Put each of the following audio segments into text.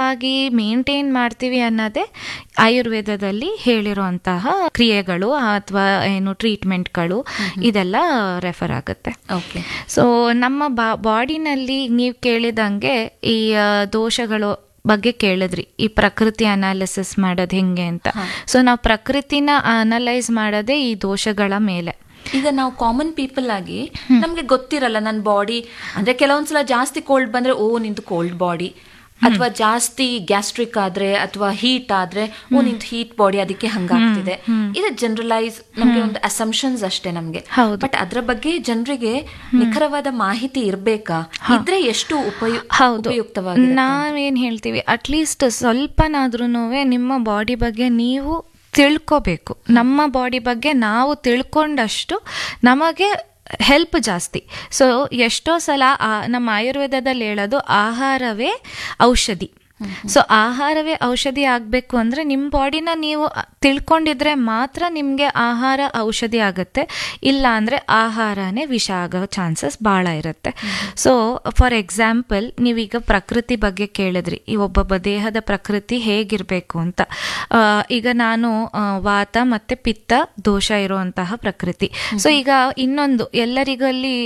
ಆರೋಗ್ಯವಾಗಿ ಮೇಂಟೈನ್ ಮಾಡ್ತೀವಿ ಅನ್ನೋದೇ ಆಯುರ್ವೇದದಲ್ಲಿ ಹೇಳಿರುವಂತಹ ಕ್ರಿಯೆಗಳು ಅಥವಾ ಏನು ಟ್ರೀಟ್ಮೆಂಟ್ಗಳು ಇದೆಲ್ಲ ರೆಫರ್ ಆಗುತ್ತೆ ಓಕೆ ಸೊ ನಮ್ಮ ಬಾ ಬಾಡಿನಲ್ಲಿ ನೀವು ಕೇಳಿದಂಗೆ ಈ ಆ, ದೋಷಗಳು ಬಗ್ಗೆ ಕೇಳಿದ್ರಿ ಈ ಪ್ರಕೃತಿ ಅನಾಲಿಸಿಸ್ ಮಾಡೋದು ಹೆಂಗೆ ಅಂತ ಸೊ ನಾವು ಪ್ರಕೃತಿನ ಅನಲೈಸ್ ಮಾಡೋದೇ ಈ ದೋಷಗಳ ಮೇಲೆ ಈಗ ನಾವು ಕಾಮನ್ ಪೀಪಲ್ ಆಗಿ ನಮ್ಗೆ ಗೊತ್ತಿರಲ್ಲ ನನ್ನ ಬಾಡಿ ಅಂದ್ರೆ ಕೆಲವೊಂದ್ಸಲ ಜಾಸ್ತಿ ಕೋಲ್ಡ್ ಬಂದ್ರೆ ಓ ನಿಂದು ಕೋಲ್ಡ್ ಬಾಡಿ ಅಥವಾ ಜಾಸ್ತಿ ಗ್ಯಾಸ್ಟ್ರಿಕ್ ಆದ್ರೆ ಅಥವಾ ಹೀಟ್ ಆದ್ರೆ ಓ ನಿಂದು ಹೀಟ್ ಬಾಡಿ ಅದಕ್ಕೆ ಹಂಗಾಗ್ತಿದೆ ಇದು ಜನರಲೈಸ್ ನಮ್ಗೆ ಒಂದು ಅಸಂಪ್ಷನ್ಸ್ ಅಷ್ಟೇ ನಮ್ಗೆ ಹೌದು. ಬಟ್ ಅದ್ರ ಬಗ್ಗೆ ಜನರಿಗೆ ನಿಖರವಾದ ಮಾಹಿತಿ ಇರ್ಬೇಕಾ ಇದ್ರೆ ಎಷ್ಟು ಉಪಯು ಹೌದು ಉಪಯುಕ್ತವಾಗಿದೆ ನಾವೇನ್ ಹೇಳ್ತೀವಿ ಅಟ್ಲೀಸ್ಟ್ ಸ್ವಲ್ಪನಾದ್ರೂ ನಿಮ್ಮ ಬಾಡಿ ಬಗ್ಗೆ ನೀವು ತಿಳ್ಕೋಬೇಕು ನಮ್ಮ ಬಾಡಿ ಬಗ್ಗೆ ನಾವು ತಿಳ್ಕೊಂಡಷ್ಟು ನಮಗೆ ಹೆಲ್ಪ್ ಜಾಸ್ತಿ ಸೊ ಎಷ್ಟೋ ಸಲ ಆ- ನಮ್ಮ ಆಯುರ್ವೇದದಲ್ಲಿ ಹೇಳೋದು ಆಹಾರವೇ ಔಷಧಿ ಸೊ ಆಹಾರವೇ ಔಷಧಿ ಆಗಬೇಕು ಅಂದರೆ ನಿಮ್ಮ ಬಾಡಿನ ನೀವು ತಿಳ್ಕೊಂಡಿದ್ರೆ ಮಾತ್ರ ನಿಮಗೆ ಆಹಾರ ಔಷಧಿ ಆಗುತ್ತೆ ಇಲ್ಲ ಅಂದರೆ ಆಹಾರನೇ ವಿಷ ಆಗೋ ಚಾನ್ಸಸ್ ಭಾಳ ಇರುತ್ತೆ ಸೊ ಫಾರ್ ಎಕ್ಸಾಂಪಲ್ ನೀವೀಗ ಪ್ರಕೃತಿ ಬಗ್ಗೆ ಕೇಳಿದ್ರಿ ಈ ಒಬ್ಬೊಬ್ಬ ದೇಹದ ಪ್ರಕೃತಿ ಹೇಗಿರಬೇಕು ಅಂತ ಆ, ಈಗ ನಾನು ಆ, ವಾತ ಮತ್ತು ಪಿತ್ತ ದೋಷ ಇರುವಂತಹ ಪ್ರಕೃತಿ ಸೊ ಈಗ ಇನ್ನೊಂದು ಎಲ್ಲರಿಗಲ್ಲಿ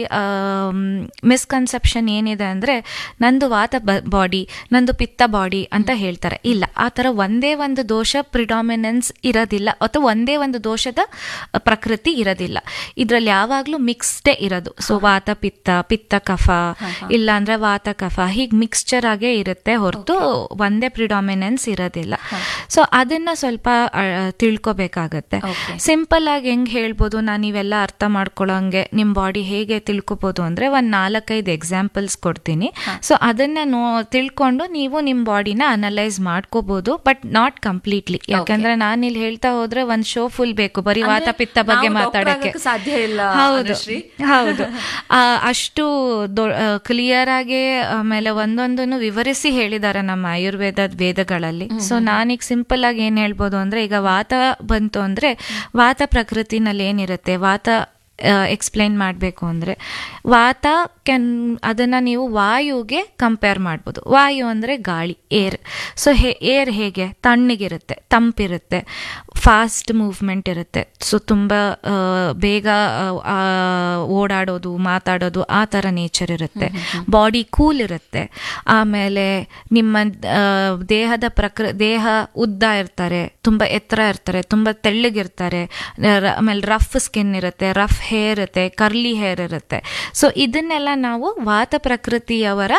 ಮಿಸ್ಕನ್ಸೆಪ್ಷನ್ ಏನಿದೆ ಅಂದರೆ ನಂದು ವಾತ ಬಾಡಿ ನಂದು ಪಿತ್ತ ಬಾಡಿ ಅಂತ ಹೇಳ್ತಾರೆ ಇಲ್ಲ ಆ ಥರ ಒಂದೇ ಒಂದು ದೋಷ ಪ್ರಿಡಾಮಿನೆನ್ಸ್ ಇರೋದಿಲ್ಲ ಅಥವಾ ಒಂದೇ ಒಂದು ದೋಷದ ಅ, ಪ್ರಕೃತಿ ಇರೋದಿಲ್ಲ ಇದರಲ್ಲಿ ಯಾವಾಗಲೂ ಮಿಕ್ಸ್ಡೇ ಇರೋದು ಸೊ ವಾತ ಪಿತ್ತ ಪಿತ್ತ ಕಫ ಇಲ್ಲ ಅಂದ್ರೆ ವಾತ ಕಫ ಹೀಗೆ ಮಿಕ್ಸ್ಚರ್ ಆಗೇ ಇರುತ್ತೆ ಹೊರತು ಒಂದೇ ಪ್ರಿಡಾಮಿನೆನ್ಸ್ ಇರೋದಿಲ್ಲ ಸೊ ಅದನ್ನ ಸ್ವಲ್ಪ ಅ, ತಿಳ್ಕೊಬೇಕಾಗತ್ತೆ Okay. ಸಿಂಪಲ್ ಆಗಿ ಹೆಂಗ್ ಹೇಳ್ಬೋದು ನಾನು ಇವೆಲ್ಲ ಅರ್ಥ ಮಾಡ್ಕೊಳ್ಳೋಂಗೆ ನಿಮ್ಮ ಬಾಡಿ ಹೇಗೆ ತಿಳ್ಕೊಬೋದು ಅಂದ್ರೆ ಒಂದ್ ನಾಲ್ಕೈದು ಎಕ್ಸಾಂಪಲ್ಸ್ ಕೊಡ್ತೀನಿ ಸೊ ಅದನ್ನ ನೋ ತಿಳ್ಕೊಂಡು ನೀವು ನಿಮ್ಮ ಬಾಡಿನ ಅನಲೈಸ್ ಮಾಡ್ಕೋಬಹುದು ಬಟ್ ನಾಟ್ ಕಂಪ್ಲೀಟ್ಲಿ ಯಾಕಂದ್ರೆ ನಾನು ಇಲ್ಲಿ ಹೇಳ್ತಾ ಹೋದ್ರೆ ಒಂದ್ ಶೋ ಫುಲ್ ಬೇಕು ಬರೀ ಅಂದ್ರೆ ವಾತ ಪಿತ್ತ ಬಗ್ಗೆ ನಾವು doctor ಮಾತಾಡಕ್ಕೆ ಆಗಕ್ಕೆ ಸಾಧ್ಯ ಇಲ್ಲ, ಹೌದು ಅನುಶ್ರೀ. ಹೌದು ಆ, ಅಷ್ಟು ಕ್ಲಿಯರ್ ಆಗಿ ಆಮೇಲೆ ಒಂದೊಂದನ್ನು ವಿವರಿಸಿ ಹೇಳಿದ್ದಾರೆ ನಮ್ಮ ಆಯುರ್ವೇದದ ವೇದಗಳಲ್ಲಿ ಸೊ ನಾನೀಗ ಸಿಂಪಲ್ ಆಗಿ ಏನ್ ಹೇಳ್ಬೋದು ಅಂದ್ರೆ ಈಗ ವಾತ ಬಂತು ಅಂದ್ರೆ ವಾತ ಪ್ರಕೃತಿನಲ್ಲಿ ಏನಿರುತ್ತೆ ವಾತ ಎಕ್ಸ್ಪ್ಲೈನ್ ಮಾಡಬೇಕು ಅಂದರೆ ವಾತ ಕ್ಯಾನ್ ಅದನ್ನು ನೀವು ವಾಯುಗೆ ಕಂಪೇರ್ ಮಾಡ್ಬೋದು ವಾಯು ಅಂದರೆ ಗಾಳಿ ಏರ್ ಸೊ ಹೇ ಏರ್ ಹೇಗೆ ತಣ್ಣಗಿರುತ್ತೆ ತಂಪಿರುತ್ತೆ ಫಾಸ್ಟ್ ಮೂವ್ಮೆಂಟ್ ಇರುತ್ತೆ ಸೊ ತುಂಬ ಆ, ಬೇಗ ಆ, ಆ, ಓಡಾಡೋದು ಮಾತಾಡೋದು ಆ ಥರ ನೇಚರ್ ಇರುತ್ತೆ ಬಾಡಿ ಕೂಲ್ ಇರುತ್ತೆ ಆಮೇಲೆ ನಿಮ್ಮ ಆ, ದೇಹದ ಪ್ರಕೃ ದೇಹ ಉದ್ದ ಇರ್ತಾರೆ ತುಂಬ ಎತ್ತರ ಇರ್ತಾರೆ ತುಂಬ ತೆಳ್ಳಗಿರ್ತಾರೆ ರ- ಆಮೇಲೆ ರಫ್ ಸ್ಕಿನ್ ಇರುತ್ತೆ ರಫ್ ಹೇರ್ ಇರುತ್ತೆ ಕರ್ಲಿ ಹೇರ್ ಇರುತ್ತೆ ಸೊ ಇದನ್ನೆಲ್ಲ ನಾವು ವಾತ ಪ್ರಕೃತಿಯವರ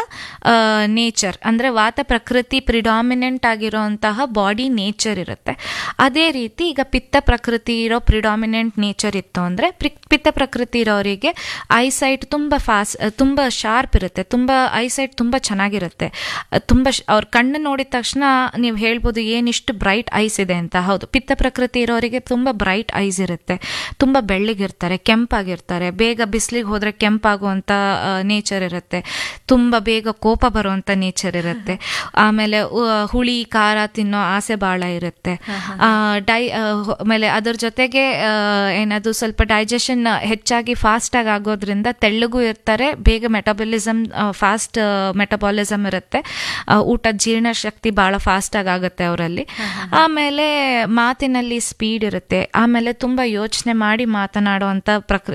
ನೇಚರ್ ಅಂದರೆ ವಾತ ಪ್ರಕೃತಿ ಪ್ರಿಡಾಮಿನೆಂಟ್ ಆಗಿರೋಂತಹ ಬಾಡಿ ನೇಚರ್ ಇರುತ್ತೆ ಅದೇ ರೀತಿ ಈಗ ಪಿತ್ತ ಪ್ರಕೃತಿ ಇರೋ ಪ್ರಿಡಾಮಿನೆಂಟ್ ನೇಚರ್ ಇತ್ತು ಅಂದರೆ ಪಿತ್ತ ಪ್ರಕೃತಿ ಇರೋರಿಗೆ ಐಸೈಟ್ ತುಂಬ ಫಾಸ್ಟ್ ತುಂಬ ಶಾರ್ಪ್ ಇರುತ್ತೆ ತುಂಬ ಐಸೈಟ್ ತುಂಬ ಚೆನ್ನಾಗಿರುತ್ತೆ ಅಹ್, ತುಂಬ ಶ್- ಅವ್ರ ಕಣ್ಣು ನೋಡಿದ ತಕ್ಷಣ ನೀವು ಹೇಳ್ಬೋದು ಏನಿಷ್ಟು ಬ್ರೈಟ್ ಐಸ್ ಇದೆ ಅಂತ ಹೌದು ಪಿತ್ತ ಪ್ರಕೃತಿ ಇರೋರಿಗೆ ತುಂಬ ಬ್ರೈಟ್ ಐಸ್ ಇರುತ್ತೆ ತುಂಬ ಬೆಳ್ಳಗಿರ್ತಾರೆ ಕೆಂಪಾಗಿರ್ತಾರೆ ಬೇಗ ಬಿಸಿಲಿಗೆ ಹೋದರೆ ಕೆಂಪಾಗುವಂಥ ನೇಚರ್ ಇರುತ್ತೆ ತುಂಬ ಬೇಗ ಕೋಪ ಬರುವಂಥ ನೇಚರ್ ಇರುತ್ತೆ ಆಮೇಲೆ ಉ- ಹುಳಿ ಖಾರ ತಿನ್ನೋ ಆಸೆ ಭಾಳ ಇರುತ್ತೆ ಆ, ಡೈ ಆ, ಹೊ- ಆಮೇಲೆ ಅದ್ರ ಜೊತೆಗೆ ಆ, ಏನದು ಸ್ವಲ್ಪ ಡೈಜೆಷನ್ ಹೆಚ್ಚಾಗಿ ಫಾಸ್ಟಾಗಿ ಆಗೋದ್ರಿಂದ ತೆಳ್ಳಗೂ ಇರ್ತಾರೆ ಬೇಗ ಮೆಟಬಲಿಸಮ್ ಫಾಸ್ಟ್ ಮೆಟಬಾಲಿಸಮ್ ಇರುತ್ತೆ ಆ, ಊಟದ ಜೀರ್ಣಶಕ್ತಿ ಭಾಳ ಫಾಸ್ಟಾಗಿ ಆಗುತ್ತೆ ಅವರಲ್ಲಿ ಆಮೇಲೆ ಮಾತಿನಲ್ಲಿ ಸ್ಪೀಡ್ ಇರುತ್ತೆ ಆಮೇಲೆ ತುಂಬ ಯೋಚನೆ ಮಾಡಿ ಮಾತನಾಡುವಂಥ ಪ್ರಕ್ರಿ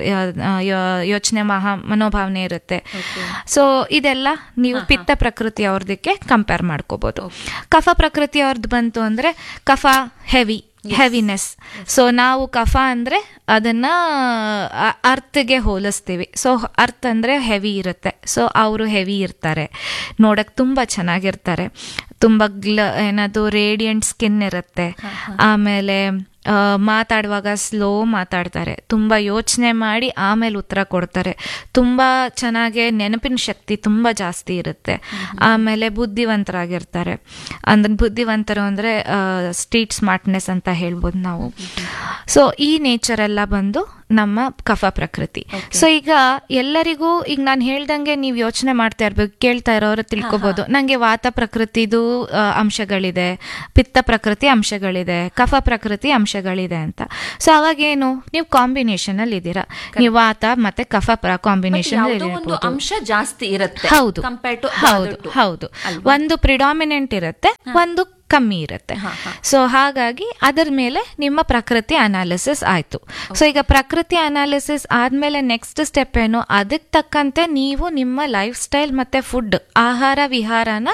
ಯೋಚನೆ ಮಹಾ ಮನೋಭಾವನೆ ಇರುತ್ತೆ ಸೊ ಇದೆಲ್ಲ ನೀವು ಪಿತ್ತ ಪ್ರಕೃತಿ ಅವ್ರದಕ್ಕೆ ಕಂಪೇರ್ ಮಾಡ್ಕೋಬಹುದು ಕಫ ಪ್ರಕೃತಿ ಅವ್ರದ್ದು ಬಂತು ಅಂದ್ರೆ ಕಫ ಹೆವಿ ಹೆವಿನೆಸ್ ಸೊ ನಾವು ಕಫ ಅಂದ್ರೆ ಅದನ್ನ ಅ- ಅರ್ಥಗೆ ಹೋಲಿಸ್ತೀವಿ ಸೊ ಅರ್ಥ ಅಂದ್ರೆ ಹೆವಿ ಇರುತ್ತೆ ಸೊ ಅವರು ಹೆವಿ ಇರ್ತಾರೆ ನೋಡಕ್ ತುಂಬಾ ಚೆನ್ನಾಗಿರ್ತಾರೆ ತುಂಬ ಗ್ಲ ಏನದು ರೇಡಿಯಂಟ್ ಸ್ಕಿನ್ ಇರುತ್ತೆ ಆಮೇಲೆ ಆ, ಮಾತಾಡುವಾಗ ಸ್ಲೋ ಮಾತಾಡ್ತಾರೆ ತುಂಬ ಯೋಚನೆ ಮಾಡಿ ಆಮೇಲೆ ಉತ್ತರ ಕೊಡ್ತಾರೆ ತುಂಬ ಚೆನ್ನಾಗಿ ನೆನಪಿನ ಶಕ್ತಿ ತುಂಬ ಜಾಸ್ತಿ ಇರುತ್ತೆ ಆಮೇಲೆ ಬುದ್ಧಿವಂತರಾಗಿರ್ತಾರೆ ಅಂದ್ರೆ ಬುದ್ಧಿವಂತರು ಅಂದರೆ ಸ್ಟ್ರೀಟ್ ಸ್ಮಾರ್ಟ್ನೆಸ್ ಅಂತ ಹೇಳ್ಬೋದು ನಾವು ಸೊ ಈ ನೇಚರ್ ಎಲ್ಲ ಬಂದು ನಮ್ಮ ಕಫ ಪ್ರಕೃತಿ ಸೊ ಈಗ ಎಲ್ಲರಿಗೂ ಈಗ ನಾನು ಹೇಳ್ದಂಗೆ ನೀವು ಯೋಚನೆ ಮಾಡ್ತಾ ಇರ್ಬೇಕು ಕೇಳ್ತಾ ಇರೋರು ತಿಳ್ಕೊಬಹುದು ನಂಗೆ ವಾತ ಪ್ರಕೃತಿದು ಆ, ಅಂಶಗಳಿದೆ ಪಿತ್ತ ಪ್ರಕೃತಿ ಅಂಶಗಳಿದೆ ಕಫ ಪ್ರಕೃತಿ ಅಂಶಗಳಿದೆ ಅಂತ ಸೊ ಅವಾಗ ಏನು ನೀವು ಕಾಂಬಿನೇಷನ್ ಅಲ್ಲಿ ಇದ್ದೀರಾ ನೀವು ವಾತ ಮತ್ತೆ ಕಫ ಕಾಂಬಿನೇಷನ್ ಯಾವುದೋ ಒಂದು ಅಂಶ ಜಾಸ್ತಿ ಇರುತ್ತೆ ಹೌದು ಕಂಪೇರ್ಡ್ ಟು ಹೌದು ಹೌದು ಒಂದು ಪ್ರಿಡಾಮಿನೆಂಟ್ ಇರುತ್ತೆ ಒಂದು ಕಮ್ಮಿ ಇರುತ್ತೆ ಸೊ ಹಾಗಾಗಿ ಅದರ ಮೇಲೆ ನಿಮ್ಮ ಪ್ರಕೃತಿ ಅನಾಲಿಸಿಸ್ ಆಯ್ತು ಸೊ ಈಗ ಪ್ರಕೃತಿ ಅನಾಲಿಸಿಸ್ ಆದ್ಮೇಲೆ ನೆಕ್ಸ್ಟ್ ಸ್ಟೆಪ್ ಏನು ಅದಕ್ಕೆ ತಕ್ಕಂತೆ ನೀವು ನಿಮ್ಮ ಲೈಫ್ ಸ್ಟೈಲ್ ಮತ್ತೆ ಫುಡ್ ಆಹಾರ ವಿಹಾರನ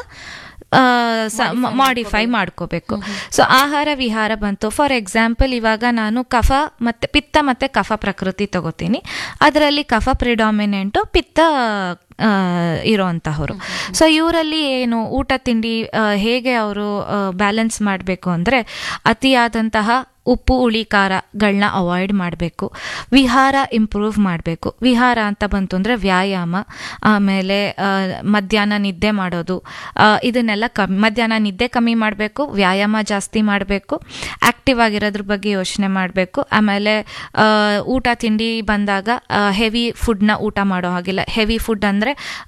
ಮಾಡಿಫೈ ಮಾಡ್ಕೋಬೇಕು ಸೊ ಆಹಾರ ವಿಹಾರ ಬಂತು ಫಾರ್ ಎಕ್ಸಾಂಪಲ್ ಇವಾಗ ನಾನು ಕಫ ಮತ್ತೆ ಪಿತ್ತ ಮತ್ತೆ ಕಫ ಪ್ರಕೃತಿ ತಗೋತೀನಿ ಅದರಲ್ಲಿ ಕಫ ಪ್ರಿಡಾಮಿನೆಂಟು ಪಿತ್ತ ಆ, ಇರೋಂತಹವರು ಸೊ ಇವರಲ್ಲಿ ಏನು ಊಟ ತಿಂಡಿ ಆ, ಹೇಗೆ ಅವರು ಬ್ಯಾಲೆನ್ಸ್ ಮಾಡಬೇಕು ಅಂದರೆ ಅತಿಯಾದಂತಹ ಉಪ್ಪು ಹುಳಿ ಖಾರಗಳನ್ನ ಅವಾಯ್ಡ್ ಮಾಡಬೇಕು ವಿಹಾರ ಇಂಪ್ರೂವ್ ಮಾಡಬೇಕು ವಿಹಾರ ಅಂತ ಬಂತು ಅಂದರೆ ವ್ಯಾಯಾಮ ಆಮೇಲೆ ಆ, ಮಧ್ಯಾಹ್ನ ನಿದ್ದೆ ಮಾಡೋದು ಆ, ಇದನ್ನೆಲ್ಲ ಕಮ್ಮಿ ಮಧ್ಯಾಹ್ನ ನಿದ್ದೆ ಕಮ್ಮಿ ಮಾಡಬೇಕು ವ್ಯಾಯಾಮ ಜಾಸ್ತಿ ಮಾಡಬೇಕು ಆಕ್ಟಿವ್ ಆಗಿರೋದ್ರ ಬಗ್ಗೆ ಯೋಚನೆ ಮಾಡಬೇಕು ಆಮೇಲೆ ಆ, ಊಟ ತಿಂಡಿ ಬಂದಾಗ ಹೆವಿ ಫುಡ್ನ ಊಟ ಮಾಡೋ ಹಾಗಿಲ್ಲ ಹೆವಿ ಫುಡ್ ಅಂದರೆ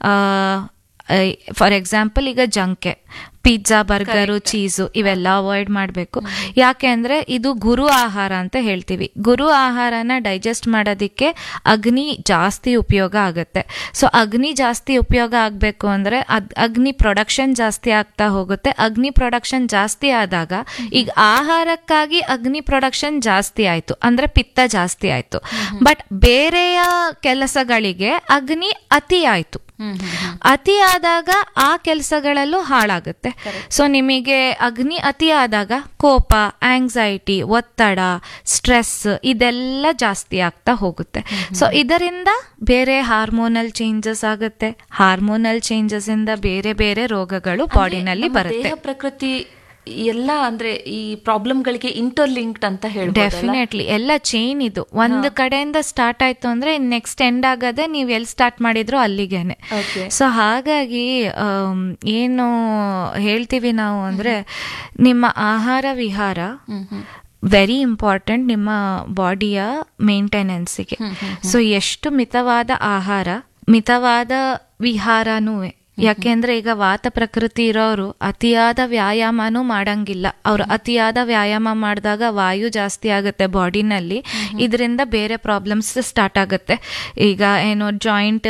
ಫಾರ್ ಎಕ್ಸಾಂಪಲ್ ಈಗ ಜಂಕೆ ಪಿಜ್ಜಾ ಬರ್ಗರು ಚೀಸು ಇವೆಲ್ಲ ಅವಾಯ್ಡ್ ಮಾಡಬೇಕು ಯಾಕೆ ಅಂದರೆ ಇದು ಗುರು ಆಹಾರ ಅಂತ ಹೇಳ್ತೀವಿ ಗುರು ಆಹಾರನ ಡೈಜೆಸ್ಟ್ ಮಾಡೋದಕ್ಕೆ ಅಗ್ನಿ ಜಾಸ್ತಿ ಉಪಯೋಗ ಆಗುತ್ತೆ ಸೊ ಅಗ್ನಿ ಜಾಸ್ತಿ ಉಪಯೋಗ ಆಗಬೇಕು ಅಂದರೆ ಅದ್ ಅಗ್ನಿ ಪ್ರೊಡಕ್ಷನ್ ಜಾಸ್ತಿ ಆಗ್ತಾ ಹೋಗುತ್ತೆ ಅಗ್ನಿ ಪ್ರೊಡಕ್ಷನ್ ಜಾಸ್ತಿ ಆದಾಗ ಈಗ ಆಹಾರಕ್ಕಾಗಿ ಅಗ್ನಿ ಪ್ರೊಡಕ್ಷನ್ ಜಾಸ್ತಿ ಆಯಿತು ಅಂದರೆ ಪಿತ್ತ ಜಾಸ್ತಿ ಆಯಿತು ಬಟ್ ಬೇರೆಯ ಕೆಲಸಗಳಿಗೆ ಅಗ್ನಿ ಅತಿ ಆಯಿತು ಅತಿ ಆದಾಗ ಆ ಕೆಲಸಗಳಲ್ಲೂ ಹಾಳಾಗುತ್ತೆ ಸೊ ನಿಮಗೆ ಅಗ್ನಿ ಅತಿ ಆದಾಗ ಕೋಪ ಆಂಗ್ಸೈಟಿ ಒತ್ತಡ ಸ್ಟ್ರೆಸ್ ಇದೆಲ್ಲ ಜಾಸ್ತಿ ಆಗ್ತಾ ಹೋಗುತ್ತೆ ಸೊ ಇದರಿಂದ ಬೇರೆ ಹಾರ್ಮೋನಲ್ ಚೇಂಜಸ್ ಆಗುತ್ತೆ ಹಾರ್ಮೋನಲ್ ಚೇಂಜಸ್ ಇಂದ ಬೇರೆ ಬೇರೆ ರೋಗಗಳು ಬಾಡಿನಲ್ಲಿ ನಮ್ಮ ಬರುತ್ತೆ ದೇಹ ಪ್ರಕೃತಿ ಎಲ್ಲ ಅಂದ್ರೆ ಈ ಪ್ರಾಬ್ಲಮ್ಗಳಿಗೆ ಇಂಟರ್ಲಿಂಕ್ಡ್ ಅಂತ ಹೇಳ್ಬೋದು ಡೆಫಿನೆಟ್ಲಿ ಎಲ್ಲ ಚೈನ್ ಇದು ಒಂದು ಕಡೆಯಿಂದ ಸ್ಟಾರ್ಟ್ ಆಯ್ತು ಅಂದ್ರೆ ನೆಕ್ಸ್ಟ್ ಎಂಡ್ ಆಗದೆ ನೀವು ಎಲ್ಲಿ ಸ್ಟಾರ್ಟ್ ಮಾಡಿದ್ರು ಅಲ್ಲಿಗೇನೆ Okay. ಸೊ ಹಾಗಾಗಿ ಆಮ್, ಏನು ಹೇಳ್ತೀವಿ ನಾವು ಅಂದ್ರೆ ನಿಮ್ಮ ಆಹಾರ ವಿಹಾರ ವೆರಿ ಇಂಪಾರ್ಟೆಂಟ್ ನಿಮ್ಮ ಬಾಡಿಯ ಮೇಂಟೆನೆನ್ಸಿಗೆ ಸೊ ಎಷ್ಟು ಮಿತವಾದ ಆಹಾರ ಮಿತವಾದ ವಿಹಾರನೂ ಯಾಕೆಂದ್ರೆ ಈಗ ವಾತ ಪ್ರಕೃತಿ ಇರೋರು ಅತಿಯಾದ ವ್ಯಾಯಾಮನೂ ಮಾಡಂಗಿಲ್ಲ ಅವ್ರು ಅತಿಯಾದ ವ್ಯಾಯಾಮ ಮಾಡಿದಾಗ ವಾಯು ಜಾಸ್ತಿ ಆಗುತ್ತೆ ಬಾಡಿನಲ್ಲಿ ಇದರಿಂದ ಬೇರೆ ಪ್ರಾಬ್ಲಮ್ಸ್ ಸ್ಟಾರ್ಟ್ ಆಗುತ್ತೆ ಈಗ ಏನು ಜಾಯಿಂಟ್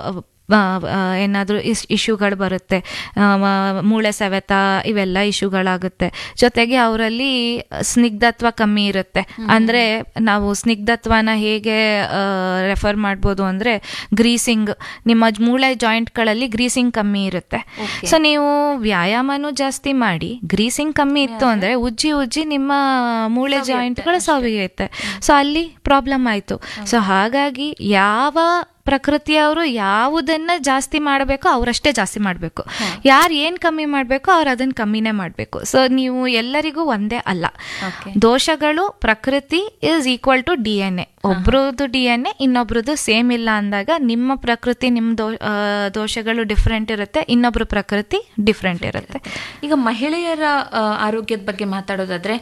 ಏನಾದರೂ ಇಶ್ಯೂಗಳು ಬರುತ್ತೆ ಆ, ಮ- ಮೂಳೆ ಸವೆತ ಇವೆಲ್ಲ ಇಶ್ಯೂಗಳಾಗುತ್ತೆ ಜೊತೆಗೆ ಅವರಲ್ಲಿ ಸ್ನಿಗ್ಧತ್ವ ಕಮ್ಮಿ ಇರುತ್ತೆ ಅಂದ್ರೆ ನಾವು ಸ್ನಿಗ್ಧತ್ವನ ಹೇಗೆ ರೆಫರ್ ಮಾಡ್ಬೋದು ಅಂದ್ರೆ ಗ್ರೀಸಿಂಗ್ ನಿಮ್ಮ ಜ್- ಮೂಳೆ ಜಾಯಿಂಟ್ಗಳಲ್ಲಿ ಗ್ರೀಸಿಂಗ್ ಕಮ್ಮಿ ಇರುತ್ತೆ ಸೊ ನೀವು ವ್ಯಾಯಾಮನೂ ಜಾಸ್ತಿ ಮಾಡಿ ಗ್ರೀಸಿಂಗ್ ಕಮ್ಮಿ ಇತ್ತು ಅಂದ್ರೆ ಉಜ್ಜಿ ಉಜ್ಜಿ ನಿಮ್ಮ ಮೂಳೆ ಜಾಯಿಂಟ್ಗಳು ಸವಿಯುತ್ತೆ ಸೊ ಅಲ್ಲಿ ಪ್ರಾಬ್ಲಮ್ ಆಯ್ತು ಸೊ ಹಾಗಾಗಿ ಯಾವ ಪ್ರಕೃತಿಯವರು ಯಾವುದನ್ನ ಜಾಸ್ತಿ ಮಾಡಬೇಕೋ ಅವರಷ್ಟೇ ಜಾಸ್ತಿ ಮಾಡಬೇಕು ಯಾರು ಏನ್ ಕಮ್ಮಿ ಮಾಡಬೇಕೋ ಅವ್ರು ಅದನ್ನ ಕಮ್ಮಿನೇ ಮಾಡಬೇಕು ಸೊ ನೀವು ಎಲ್ಲರಿಗೂ ಒಂದೇ ಅಲ್ಲ Okay. ದೋಷಗಳು ಪ್ರಕೃತಿ is equal to D N A ಒಬ್ರದ್ದು ಡಿ ಎನ್ ಎ ಇನ್ನೊಬ್ರದ್ದು ಸೇಮ್ ಇಲ್ಲ ಅಂದಾಗ ನಿಮ್ಮ ಪ್ರಕೃತಿ ನಿಮ್ಮ ದೋ ಆ, ದೋಷಗಳು ಡಿಫ್ರೆಂಟ್ ಇರುತ್ತೆ ಇನ್ನೊಬ್ರ ಪ್ರಕೃತಿ ಡಿಫ್ರೆಂಟ್ ಇರುತ್ತೆ ಈಗ ಮಹಿಳೆಯರ ಆ, ಆರೋಗ್ಯದ ಬಗ್ಗೆ ಮಾತಾಡೋದಾದ್ರೆ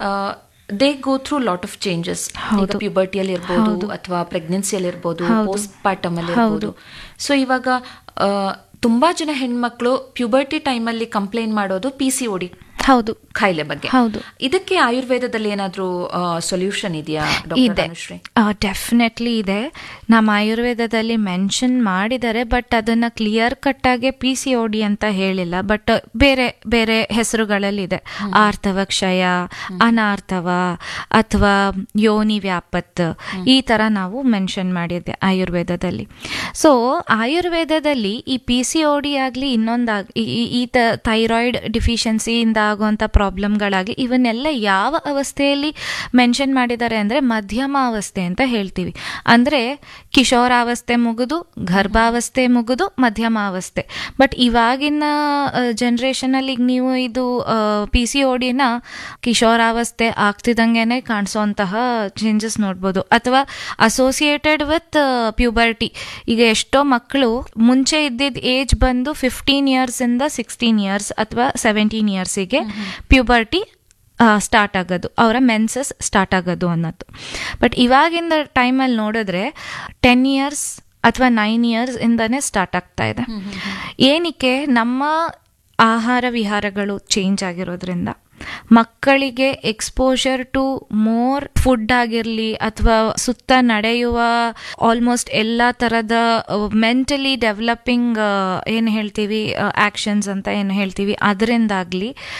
they go through lot of changes ಈಗ ಪ್ಯೂಬರ್ಟಿಯಲ್ಲಿ ಇರ್ಬೋದು ಅಥವಾ ಪ್ರೆಗ್ನೆನ್ಸಿಯಲ್ಲಿ ಇರ್ಬೋದು ಪೋಸ್ಟ್ ಪಾರ್ಟಮ್ ಅಲ್ಲಿ ಇರ್ಬೋದು ಸೊ ಇವಾಗ ಆ, ತುಂಬಾ ಜನ ಹೆಣ್ಮಕ್ಳು ಪ್ಯೂಬರ್ಟಿ ಟೈಮಲ್ಲಿ ಕಂಪ್ಲೇಂಟ್ ಮಾಡೋದು ಪಿ ಸಿ ಓಡಿ ಹೌದು ಕಾಯಿಲೆ ಬಗ್ಗೆ ಹೌದು. ಇದಕ್ಕೆ ಆಯುರ್ವೇದದಲ್ಲಿ ಏನಾದ್ರೂ ಸೊಲ್ಯೂಷನ್ ಇದೆಯಾ ಡಾಕ್ಟರ್ ಇದೆ ಅನುಶ್ರೀ ಡೆಫಿನೆಟ್ಲಿ ಇದೆ ನಮ್ಮ ಆಯುರ್ವೇದದಲ್ಲಿ ಮೆನ್ಷನ್ ಮಾಡಿದ್ದಾರೆ ಬಟ್ ಅದನ್ನ ಕ್ಲಿಯರ್ ಕಟ್ ಆಗಿ ಪಿ ಸಿ ಓ ಡಿ ಅಂತ ಹೇಳಿಲ್ಲ ಬಟ್ ಬೇರೆ ಬೇರೆ ಹೆಸರುಗಳಲ್ಲಿದೆ ಆರ್ತವ ಕ್ಷಯ ಅನಾರ್ಥವ ಅಥವಾ ಯೋನಿ ವ್ಯಾಪತ್ ಈ ತರ ನಾವು ಮೆನ್ಷನ್ ಮಾಡಿದ್ದೆ ಆಯುರ್ವೇದದಲ್ಲಿ ಸೊ ಆಯುರ್ವೇದದಲ್ಲಿ ಈ ಪಿ ಸಿ ಓ ಡಿ ಆಗಲಿ ಇನ್ನೊಂದಾಗ್ ಈ- ಈ- ಈ ಥೈರಾಯ್ಡ್ ಡಿಫಿಷಿಯನ್ಸಿಯಿಂದ ಆಗುವಂಥ ಪ್ರಾಬ್ಲಮ್ಗಳಾಗಿ ಇವನ್ನೆಲ್ಲ ಯಾವ ಅವಸ್ಥೆಯಲ್ಲಿ ಮೆನ್ಷನ್ ಮಾಡಿದ್ದಾರೆ ಅಂದರೆ ಮಧ್ಯಮ ಅವಸ್ಥೆ ಅಂತ ಹೇಳ್ತೀವಿ ಅಂದರೆ ಕಿಶೋರಾವಸ್ಥೆ ಮುಗಿದು ಗರ್ಭಾವಸ್ಥೆ ಮುಗಿದು ಮಧ್ಯಮ ಅವಸ್ಥೆ ಬಟ್ ಇವಾಗಿನ ಜನ್ರೇಷನಲ್ಲಿ ಈಗ ನೀವು ಇದು ಪಿ ಸಿ ಓ ಡಿನ ಕಿಶೋರಾವಸ್ಥೆ ಆಗ್ತಿದ್ದಂಗೆನೆ ಕಾಣಿಸೋಂತಹ ಚೇಂಜಸ್ ನೋಡ್ಬೋದು ಅಥವಾ ಅಸೋಸಿಯೇಟೆಡ್ ವಿತ್ ಪ್ಯೂಬರ್ಟಿ ಈಗ ಎಷ್ಟೋ ಮಕ್ಕಳು ಮುಂಚೆ ಇದ್ದಿದ್ದ ಏಜ್ ಬಂದು ಫಿಫ್ಟೀನ್ ಇಯರ್ಸ್ ಇಂದ ಸಿಕ್ಸ್ಟೀನ್ ಇಯರ್ಸ್ ಅಥವಾ ಸೆವೆಂಟೀನ್ ಇಯರ್ಸಿಗೆ ಪ್ಯೂಬರ್ಟಿ ಸ್ಟಾರ್ಟ್ ಆಗೋದು ಅವರ ಮೆನ್ಸಸ್ ಸ್ಟಾರ್ಟ್ ಆಗೋದು ಅನ್ನೋದು ಬಟ್ ಇವಾಗಿಂದ ಟೈಮಲ್ಲಿ ನೋಡಿದ್ರೆ ಟೆನ್ ಇಯರ್ಸ್ ಅಥವಾ ನೈನ್ ಇಯರ್ಸ್ ಇಂದಾನೆ ಸ್ಟಾರ್ಟ್ ಆಗ್ತಾ ಇದೆ ಏನಕ್ಕೆ ನಮ್ಮ ಆಹಾರ ವಿಹಾರಗಳು ಚೇಂಜ್ ಆಗಿರೋದ್ರಿಂದ ಮಕ್ಕಳಿಗೆ ಎಕ್ಸ್ಪೋಜರ್ ಟು ಮೋರ್ ಫುಡ್ ಆಗಿರಲಿ ಅಥವಾ ಸುತ್ತ ನಡೆಯುವ ಆಲ್ಮೋಸ್ಟ್ ಎಲ್ಲ ಥರದ ಮೆಂಟಲಿ ಡೆವಲಪಿಂಗ್ ಏನು ಹೇಳ್ತೀವಿ ಆಕ್ಷನ್ಸ್ ಅಂತ ಏನು ಹೇಳ್ತೀವಿ ಅದರಿಂದಾಗಲಿ